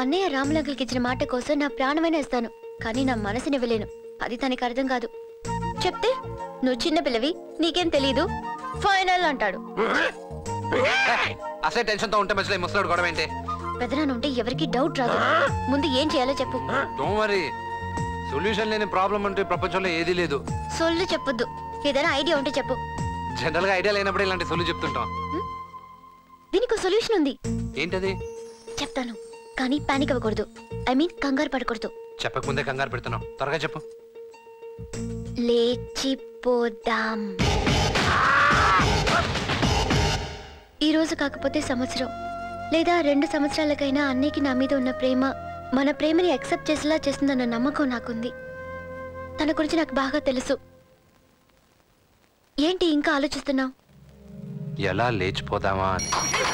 అన్నయ్య రాములంకల్కి ఇచ్చిన మాట కోసం నా ప్రాణమైనా ఇస్తాను కానీ నా మనసుని ఇవ్వలేను అది తనకి అర్థం కాదు చెప్తే నువ్వు చిన్న పిల్లవి నీకేం తెలీదు ఫైనల్ అంటాడు అసలే టెన్షన్ తో ఉంటే మధ్యలో ఈ ముసలాడు గొడవ ఏంటి పెదనాన్న ఉంటే ఎవరికి డౌట్ రాదు ముందు ఏం చేయాలో చెప్పు డోంట్ వరీ సొల్యూషన్ లేని ప్రాబ్లం అంటే ఈ ప్రపంచంలో ఏదీ లేదు సొల్లు చెప్పొద్దు ఏదైనా ఐడియా ఉంటే చెప్పు జనరల్ గా ఐడియా లేనప్పుడు ఇలాంటి సొల్లు చెప్తుంటాం దీనికి సొల్యూషన్ ఉంది ఏంటది చెప్తాను కానీ పానిక్ అవ్వకూడదు ఐ మీన్ కంగారు పడకూడదు చెప్పకముందే కంగారు పెడుతున్నావు త్వరగా చెప్పు లేచిపోదాం ఈ రోజు కాకపోతే సంవత్సరం లేదా రెండు సంవత్సరాలకైనా అన్నయ్యకి నా మీద ఉన్న ప్రేమ మన ప్రేమని యాక్సెప్ట్ చేసేలా చేస్తుందన్న నమ్మకం నాకుంది తన గురించి నాకు బాగా తెలుసు ఏంటి ఇంకా ఆలోచిస్తున్నావు ఎలా లేచిపోదామా అని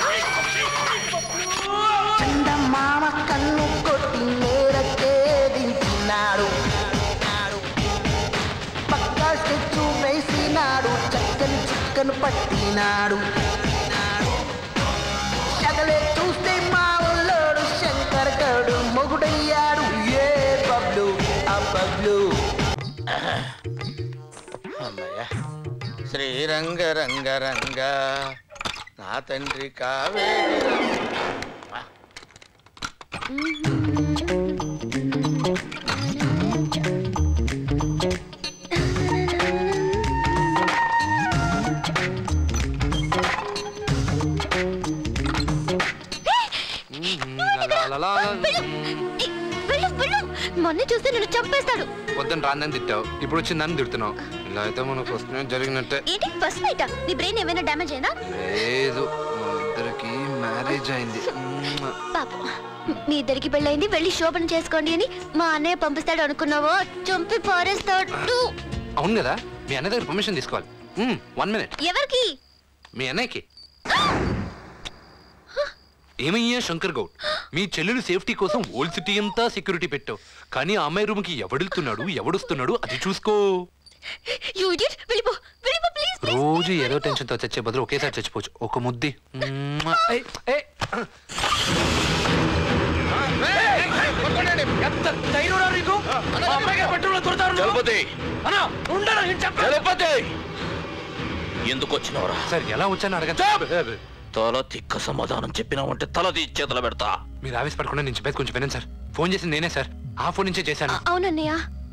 చందమామ కన్ను కొట్టి నేరకేదించినాడు పక్క స్కెచ్చు వేసినాడు చక్కని చుక్కను పట్టినాడు సగలే చూస్తే మా ఊళ్ళోడు శంకర్ గడు మొగుడయ్యాడు ఏ బబ్లు ఆ బబ్లు అమ్మయ్య శ్రీరంగ రంగ రంగ నా తండ్రి కావేరి ఏ, వెళ్ళు, వెళ్ళు. మొన్నే చూస్తే నిన్ను చంపేస్తాడు పొద్దున్న రాందని తిట్టావు ఇప్పుడు వచ్చి నన్ను తిడుతున్నావు ఇలా అయితే మనకు వస్తున్నా జరిగినట్టే ఏంటి ఫస్ట్ నైట్ నీ బ్రెయిన్ ఏమైనా డ్యామేజ్ అయినా లేదు మా ఇద్దరికి మ్యారేజ్ అయింది మ్మ్. పాపం మీ ఇద్దరికి పెళ్ళైంది వెళ్ళి శోభన చేసుకోండి అని మా అన్నయ్య పంపిస్తాడు అనుకున్నావో చంపి పారేస్తాడు అవును కదా మీ అన్నయ్య దగ్గర పర్మిషన్ తీసుకోవాలి వన్ మినిట్ ఎవరికి మీ అన్నయ్యకి ఏమయ్యా శంకర్ గౌడ్ మీ చెల్లెలు సేఫ్టీ కోసం ఓల్డ్ సిటీ అంతా సెక్యూరిటీ పెట్టావు కానీ ఆ అమ్మాయి రూమ్ కి ఎవడెళ్తున్నాడు ఎవడొస్తున్నాడు అది చూసుకో యు ఇడియట్ వెళ్ళిపో వెళ్ళిపో ప్లీజ్ రోజు ఏదో టెన్షన్ తో చచ్చే బదులు ఒకేసారి చచ్చిపోవచ్చు ఒక ముద్ది మ్మ్. ఏయ్, ఏయ్. చలపతి చలపతి ఎందుకు వచ్చినవరా సార్ ఎలా వచ్చాను అడగండి తల తిక్క సమాధానం చెప్పినావంటే తల తీసి చేతులు పెడతా మీరు ఆవేశపడకుండా నేను చెప్పేది కొంచెం వినండి సార్ ఫోన్ చేసింది నేనే సార్ ఆ ఫోన్ నుంచే చేశాను అవునన్నయ్య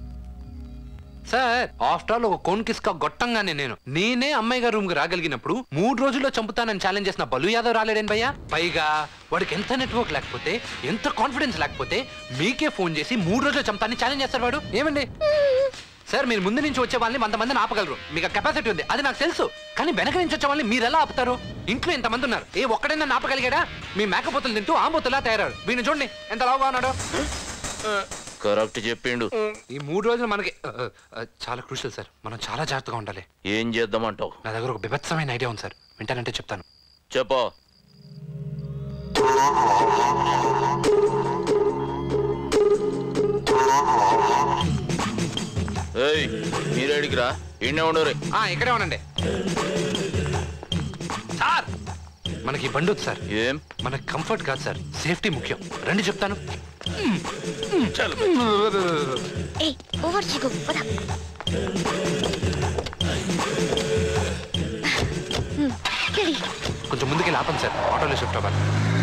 సార్ ఆఫ్టర్ ఆల్ ఒక కోన్ కిస్కా గొట్టంగానే నేను నేనే అమ్మాయి గారి రూమ్ కి రాగలిగినప్పుడు మూడు రోజుల్లో చంపుతానని ఛాలెంజ్ చేసిన బలు యాదవ్ రాలేడేం భయ్యా పైగా వాడికి ఎంత నెట్వర్క్ లేకపోతే ఎంత కాన్ఫిడెన్స్ లేకపోతే మీకే ఫోన్ చేసి మూడు రోజుల్లో చంపుతానని ఛాలెంజ్ చేస్తారు వాడు ఏమండి సార్ మీరు ముందు నుంచి వచ్చే వాళ్ళని వంద మందిని ఆపగలరు మీకు కెపాసిటీ ఉంది అది నాకు తెలుసు కానీ వెనక నుంచి వచ్చే వాళ్ళని మీరు ఎలా ఆపుతారు ఇంట్లో ఎంతమంది ఉన్నారు ఏ ఒక్కడైనా ఆపగలిగాడా మీ మేకపోతులు తింటూ ఆంబోతులా తయారాడు వీడిని చూడండి ఎంత లావుగా ఉన్నాడు కరెక్ట్ చెప్పిండు ఈ మూడు రోజులు మనకి ఆ, ఆ, చాలా క్రూషియల్ సార్ మనం చాలా జాగ్రత్తగా ఉండాలి ఏం చేద్దామంటావు నా దగ్గర ఒక బిభత్సమైన ఐడియా ఉంది సార్ వింటానంటే చెప్తాను చెప్పో ఏయ్ మీరేడికి రా ఇన్నే ఉండరు ఆ ఇక్కడే ఉండండి సార్ మనకి ఈ బండి వద్దు సార్ ఏం మనకి కంఫర్ట్ కాదు సార్ సేఫ్టీ ముఖ్యం రండి చెప్తాను ఏ ఓవర్ చిగు పద హ్మ్, రెడీ. కొంచెం ముందుకెళ్ళి ఆపండి సార్ ఆటోలో షిఫ్ట్ అవ్వాలి